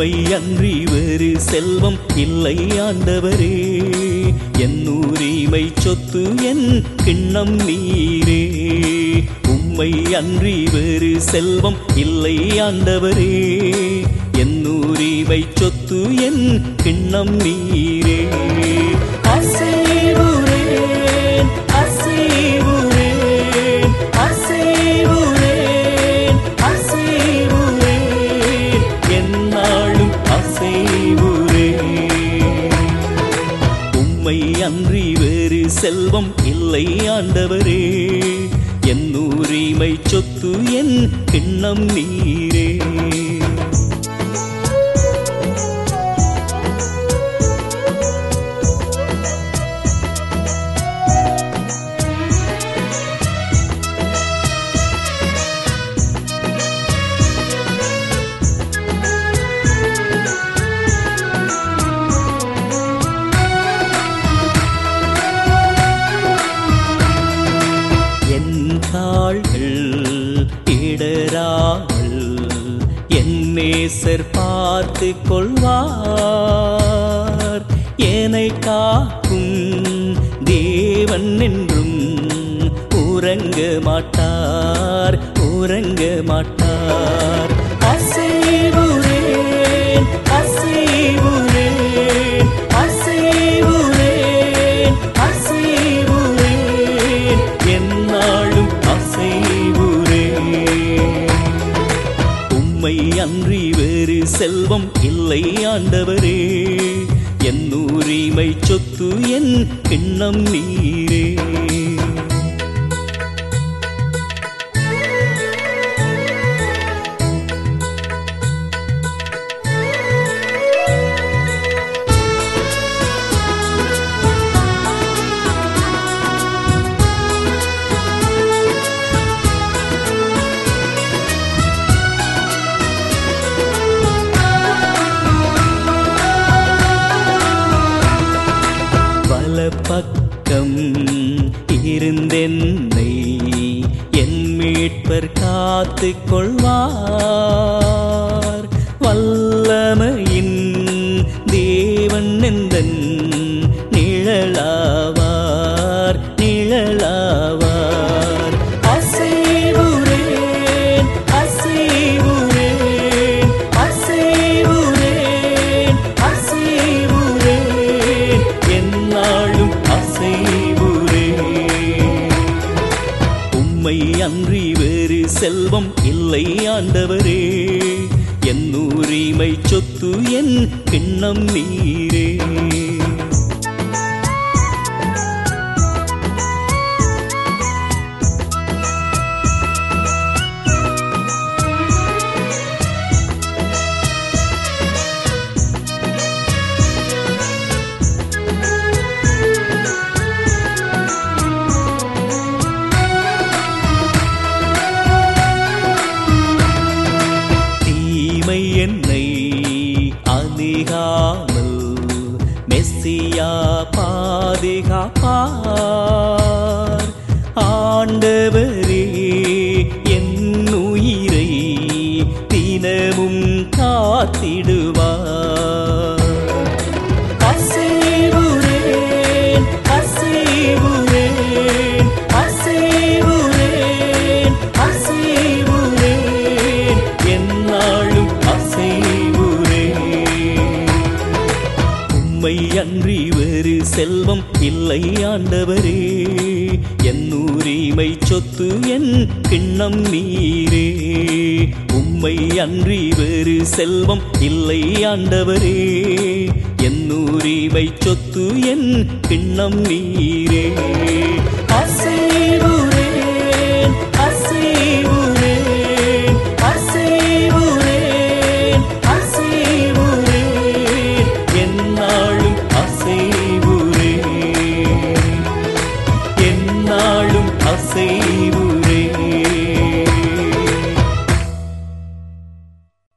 உம்மை அன்றி வேறு செல்வம் இல்லை ஆண்டவரே என் உரிமை சொத்து என் கிண்ணம் நீரே உம்மை அன்றி வேறு செல்வம் இல்லை ஆண்டவரே என் உரிமை சொத்து என் கிண்ணம் நீரே அசைவுரேன் அசைவுரேன் அசைவுரேன் அசைவுரேன் என்னாலும் அசைவுரேன் உம்மை அன்றி வேறு செல்வம் இல்லை ஆண்டவரே என் உரிமை சொத்து என் கிண்ணம் நீரே என் கால்கள் இடராமல் என் நேசர் பார்த்து கொள்வார் என்னை காக்கும் தேவன் என்றும் உறங்க மாட்டார் உறங்க மாட்டார் அசைவுரேன் அசைவுரேன் அசைவுரேன் அசைவுரேன் என்னாலும் அசைவுரேன் உம்மை அன்றி வேறு செல்வம் இல்லை ஆண்டவரே என் உரிமை சொத்து என் கிண்ணம் நீரே வலப்பக்கம் இருந்தென்னை என் மீட்பர் காத்து கொள்வார் வல்லமையின் தேவன் எந்தன் நிழலாவார் நிழலாவார் அசைவுரேன் அசைவுரேன் அசைவுரேன் அசைவுரேன் என்னாலும் அசைவுரேன் உம்மை அன்றி வேறு செல்வம் இல்லை ஆண்டவரே என் உரிமை சொத்து என் கிண்ணம் நீரே தீமை என்னை அணுகாமல் மெஸ்ஸியா பாதுகாப்பார் ஆண்டவரே என் உயிரை தினமும் காத்திடுவார் அசைவுரேன் அசைவுரேன் அசைவுரேன் அசைவுரேன் என்னாலும் அசைவுரேன் உம்மை அன்றி வேறு செல்வம் இல்லை ஆண்டவரே என் உரிமை சொத்து என் கிண்ணம் நீரே உம்மை அன்றி வேறு செல்வம் இல்லை ஆண்டவரே என் உரிமை சொத்து என் கிண்ணம் நீரே அசைவுரேன் அசைவுரேன் அசைவுரேன் அசைவுரேன் என்னாலும் அசைவுரேன் என்னாலும் அசைவுரேன்